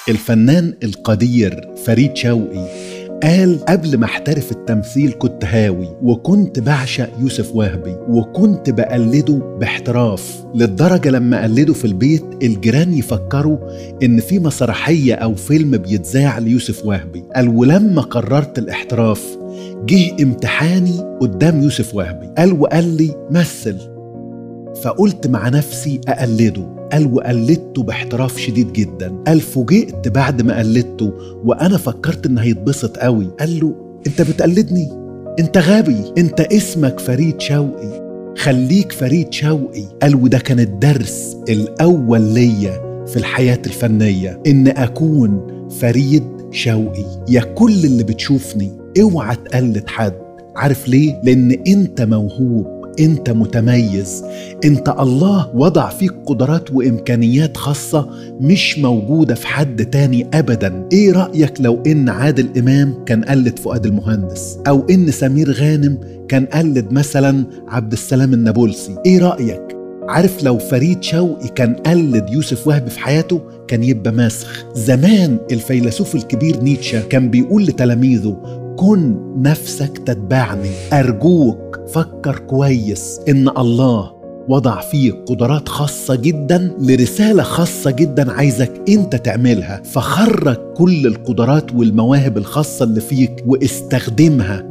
الفنان القدير فريد شوقي قال قبل ما احترف التمثيل كنت هاوي وكنت بعشق يوسف وهبي وكنت بقلده باحتراف للدرجة لما قلده في البيت الجيران يفكروا ان في مسرحية او فيلم بيتذاع ليوسف وهبي قال ولما قررت الاحتراف جه امتحاني قدام يوسف وهبي قال وقال لي مثل فقلت مع نفسي أقلده قال وقلدته باحتراف شديد جدا قال فوجئت بعد ما قلدته وأنا فكرت إن هيتبسط قوي قال له أنت بتقلدني أنت غبي أنت اسمك فريد شوقي خليك فريد شوقي قال وده كان الدرس الأول ليا في الحياة الفنية إن أكون فريد شوقي يا كل اللي بتشوفني اوعى تقلد حد عارف ليه؟ لأن أنت موهوب انت متميز انت الله وضع فيك قدرات وامكانيات خاصه مش موجوده في حد تاني ابدا ايه رايك لو ان عادل امام كان قلد فؤاد المهندس او ان سمير غانم كان قلد مثلا عبد السلام النابلسي ايه رايك عارف لو فريد شوقي كان قلد يوسف وهبي في حياته كان يبقى مسخ زمان الفيلسوف الكبير نيتشه كان بيقول لتلاميذه كن نفسك تتبعني ارجوك فكر كويس ان الله وضع فيك قدرات خاصة جدا لرسالة خاصة جدا عايزك انت تعملها فخرج كل القدرات والمواهب الخاصة اللي فيك واستخدمها